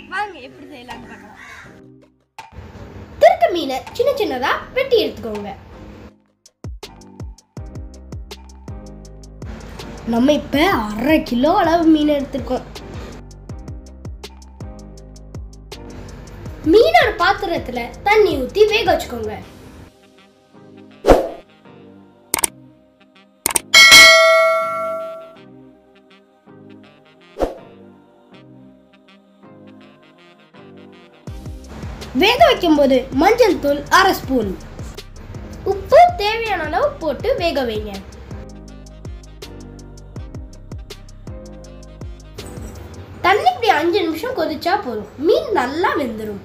வாங்க எப்படி செய்யலாம்னு பார்க்கலாம் திருக்க மீனை சின்ன சின்னதா வெட்டி எடுத்துக்கோங்க நம்ம இப்ப அரை கிலோ அளவு மீன் எடுத்திருக்கோம் மீன் ஒரு பாத்திரத்துல தண்ணி ஊத்தி வேக வச்சுக்கோங்க வேக வைக்கும்போது மஞ்சள் தூள் அரை ஸ்பூன் உப்பு தேவையான அளவு போட்டு வேக வைங்க தண்ணி இப்படி அஞ்சு நிமிஷம் கொதிச்சா போதும் மீன் நல்லா வெந்துடும்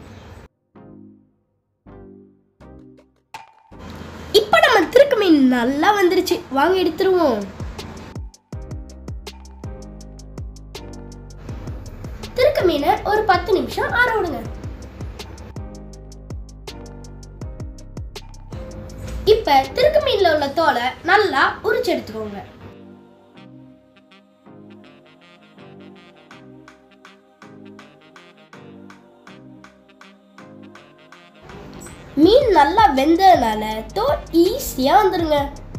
இப்ப நம்ம திருக்க மீன் நல்லா வந்துருச்சு வாங்க எடுத்துருவோம் திருக்க மீனை ஒரு பத்து நிமிஷம் ஆற விடுங்க இப்ப திருக்க மீன்ல உள்ள தோலை நல்லா உரிச்சு எடுத்துக்கோங்க மீன் நல்லா வெந்ததுனால தோல் ஈஸியா வந்துருங்க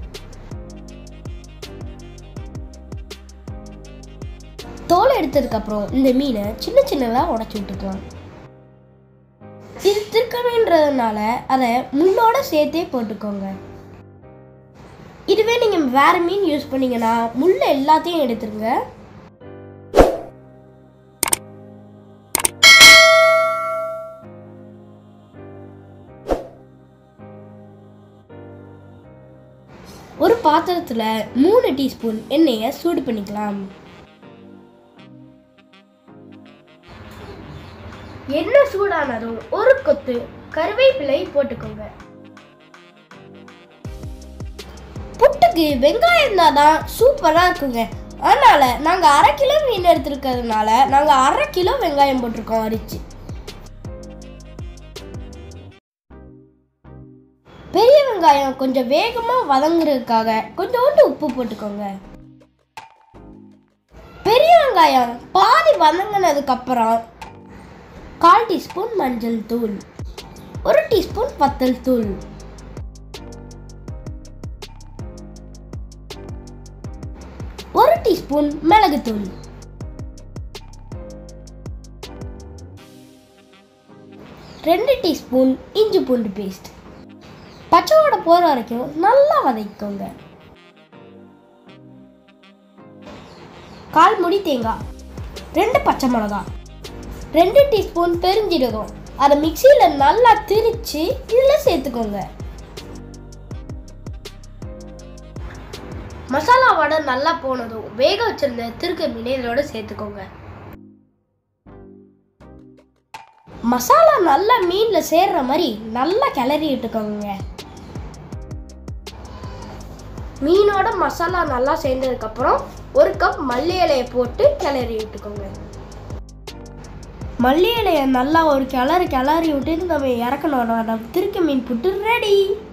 தோல் எடுத்ததுக்கு அப்புறம் இந்த மீனை சின்ன சின்னதா உடைச்சு விட்டுக்கலாம் இது திருக்கணுன்றதுனால அதை முள்ளோட சேர்த்தே போட்டுக்கோங்க இதுவே நீங்க வேற மீன் யூஸ் பண்ணீங்கன்னா முள்ள எல்லாத்தையும் எடுத்துருங்க ஒரு பாத்திரத்துல மூணு டீஸ்பூன் எண்ணெயை சூடு பண்ணிக்கலாம் எண்ணெய் சூடானதும் ஒரு கொத்து கருவேப்பிலை போட்டுக்கோங்க புட்டுக்கு வெங்காயம் இருந்தால் தான் சூப்பராக இருக்குங்க அதனால நாங்கள் அரை கிலோ மீன் எடுத்துருக்கிறதுனால நாங்கள் அரை கிலோ வெங்காயம் போட்டிருக்கோம் அரிச்சு பெரிய வெங்காயம் கொஞ்சம் வேகமாக வதங்குறதுக்காக கொஞ்சோண்டு உப்பு போட்டுக்கோங்க பெரிய வெங்காயம் பாதி வதங்கினதுக்கு அப்புறம் கால் டீஸ்பூன் மஞ்சள் தூள் ஒரு டீஸ்பூன் வத்தல் தூள் ஒரு டீஸ்பூன் மிளகுத்தூள் ரெண்டு டீஸ்பூன் இஞ்சி பூண்டு பேஸ்ட் பச்சை வாடை போகிற வரைக்கும் நல்லா வதக்கிக்கோங்க கால் முடி தேங்காய் ரெண்டு பச்சை மிளகாய் ரெண்டு டீஸ்பூன் பெருஞ்சீரகம் அதை மிக்சியில் நல்லா திரிச்சு இதில் சேர்த்துக்கோங்க மசாலா வடை நல்லா போனதும் வேக வச்சிருந்த திருக்க மீனை இதோட சேர்த்துக்கோங்க மசாலா நல்லா மீன்ல சேர்ற மாதிரி நல்லா கிளறி விட்டுக்கோங்க மீனோட மசாலா நல்லா சேர்ந்ததுக்கு அப்புறம் ஒரு கப் மல்லி இலையை போட்டு கிளறி விட்டுக்கோங்க மல்லி இலையை நல்லா ஒரு கிளறி கிளறி விட்டு நம்ம இறக்கணும் நம்ம திருக்க மீன் புட்டு ரெடி